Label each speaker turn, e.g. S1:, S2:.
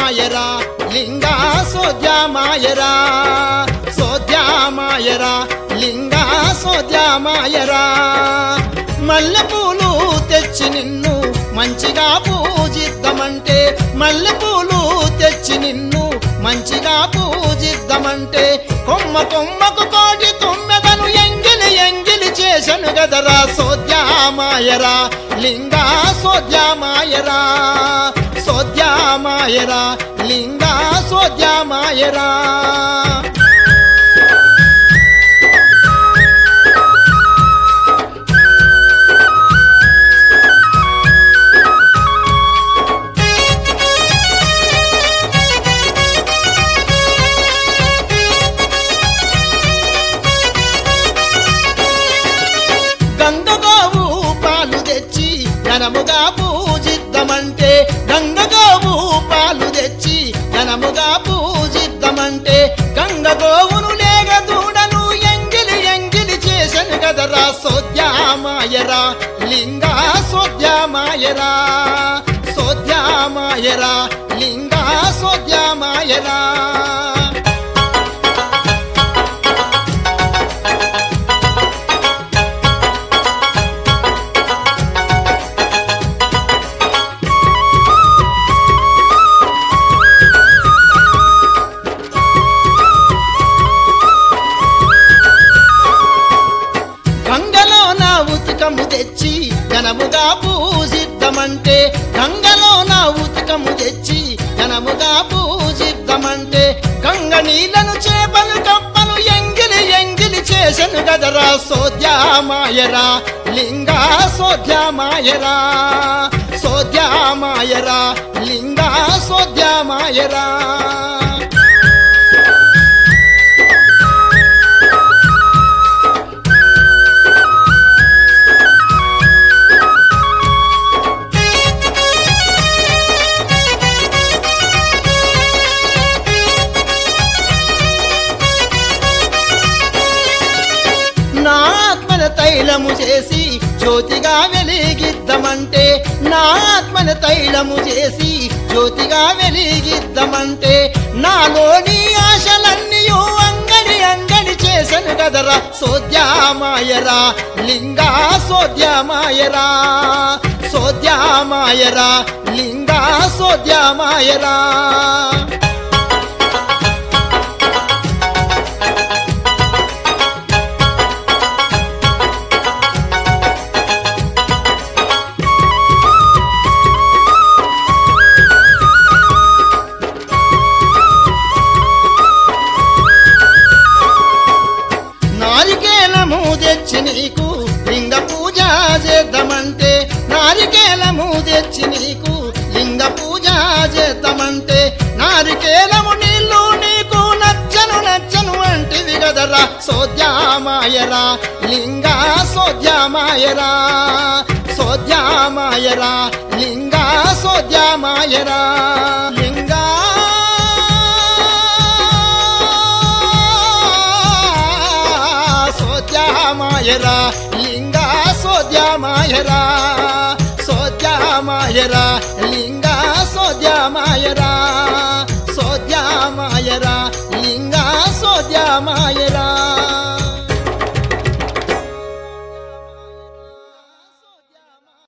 S1: సోద్యామాయరా లింగా సోద్యామాయరా సోద్యామాయరా లింగా సోద్యామాయరా మల్లెపూలు తెచ్చి నిన్ను మంచిగా పూజిద్దామంటే మల్లెపూలు తెచ్చి నిన్ను మంచిగా పూజిద్దామంటే కొమ్మ కొమ్మకు కోటి తొమ్మెదను ఎంగిలి ఎంగిలి చేసను గదరా సోద్యామాయరా లింగా సోద్యామాయరా సోద్యామాయరా లింగా సోద్యామాయరా గంగగోవు పాలు తెచ్చి ఘనముగా పూజిద్దామంటే గంగగోవు పాలు తెచ్చి ఘనముగా పూజిద్దామంటే గంగగోవును లేగ దూడను ఎంగిలి ఎంగిలి చేసను గదరా సోద్యామాయరా లింగా సోద్యామాయరా సోద్యామాయరా లింగా సోద్యామాయరా గంగలో నా ఉతికము తెచ్చి ఘనముగా పూజిద్దామంటే గంగలో నా ఉతికము తెచ్చి ఘనముగా పూజిద్దామంటే గంగ నీళ్లను చేపలు కప్పలు ఎంగిలి ఎంగిలి చేసను గదరా సోద్యామాయరా లింగా సోద్యామాయరా సోద్యామాయరా లింగా సోద్యామాయరా నా ఆత్మన తైలము చేసి జ్యోతిగా వెలిగిద్దామంటే నా ఆత్మన తైలము చేసి జ్యోతిగా వెలిగిద్దామంటే నాలోని ఆశలన్నీయు అంగడి అంగడి చేసను గదరా సోద్యామాయరా లింగా సోద్యామాయరా సోద్యామాయరా లింగా సోద్యామాయరా నారికేలము తెచ్చి నీకు లింగ పూజ చేద్దామంటే నారికేలము తెచ్చి నీకు లింగ పూజ చేద్దామంటే నారికేలము నీళ్ళు నీకు నచ్చను నచ్చను అంటివి గదరా సోద్యామాయరా లింగా సోద్యామాయరా సోద్యామాయరా లింగా సోద్యామాయరా లింగా సోద్యామాయరా లింగా సోద్యామాయరా సోద్యామాయరా లింగా సోద్యామాయరా సోద్యామాయరా లింగా సోద్యామాయరా